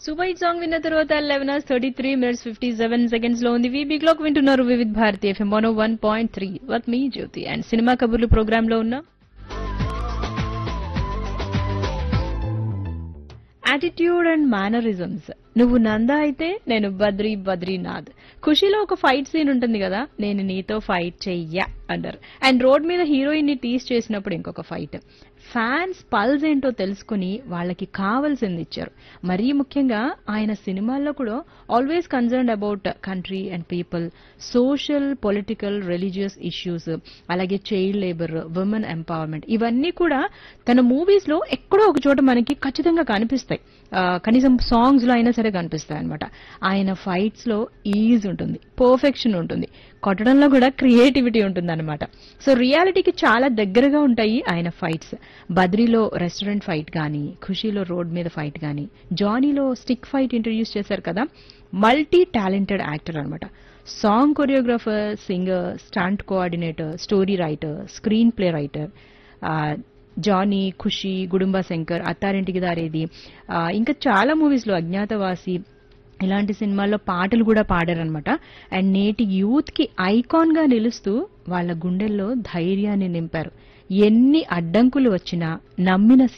super hit song విన్న తర్వాత eleven hours thirty three minutes fifty seven seconds లో ఉంది వీబీ క్లాక్ వింటున్నారు Vividh Bharati FM one one point three with మీ Jyothi and cinema కబుర్లు ప్రోగ్రామ్ లో ఉన్న యాటిట్యూడ్ అండ్ మేనరిజమ్స్ నువ్వు నంద అయితే నేను బద్రీ బద్రీనాథ్ ఖుషీలో ఒక ఫైట్ సీన్ ఉంటుంది కదా నేను నీతో ఫైట్ చెయ్య అంటారు అండ్ రోడ్ మీద హీరోయిన్ ని టీస్ చేసినప్పుడు ఇంకొక ఫైట్ ఫ్యాన్స్ పల్స్ ఏంటో తెలుసుకుని వాళ్ళకి కావాల్సింది ఇచ్చారు మరీ ముఖ్యంగా ఆయన సినిమాల్లో కూడా always concern about country and people social political religious issues అలాగే చైల్డ్ లేబర్ ఉమెన్ ఎంపవర్మెంట్ ఇవన్నీ కూడా తన మూవీస్ లో ఎక్కడో ఒక చోట మనకి ఖచ్చితంగా కనిపిస్తాయి ఆ, కనీసం సాంగ్స్ లో అయినా సరే కనిపిస్తాయి అనమాట ఆయన ఫైట్స్ లో ఈజ్ ఉంటుంది పర్ఫెక్షన్ ఉంటుంది కొట్టడంలో కూడా క్రియేటివిటీ ఉంటుంది అనమాట సో రియాలిటీకి చాలా దగ్గరగా ఉంటాయి ఆయన ఫైట్స్ బద్రీలో రెస్టారెంట్ ఫైట్ కానీ ఖుషీలో రోడ్ మీద ఫైట్ కానీ జానీలో స్టిక్ ఫైట్ ఇంట్రడ్యూస్ చేశారు కదా మల్టీ టాలెంటెడ్ యాక్టర్ అనమాట song choreographer singer stunt coordinator story writer screenplay writer Johnny Kushi Gudumba Shankar Attarintiki Daredi ఆ, ఇంకా చాలా మూవీస్ లో అజ్ఞాతవాసి ఇలాంటి సినిమాల్లో పాటలు కూడా పాడారనమాట అండ్ నేటి యూత్ కి ఐకాన్ గా నిలుస్తూ వాళ్ళ గుండెల్లో ధైర్యాన్ని నింపారు ఎన్ని అడ్డంకులు వచ్చినా నమ్మిన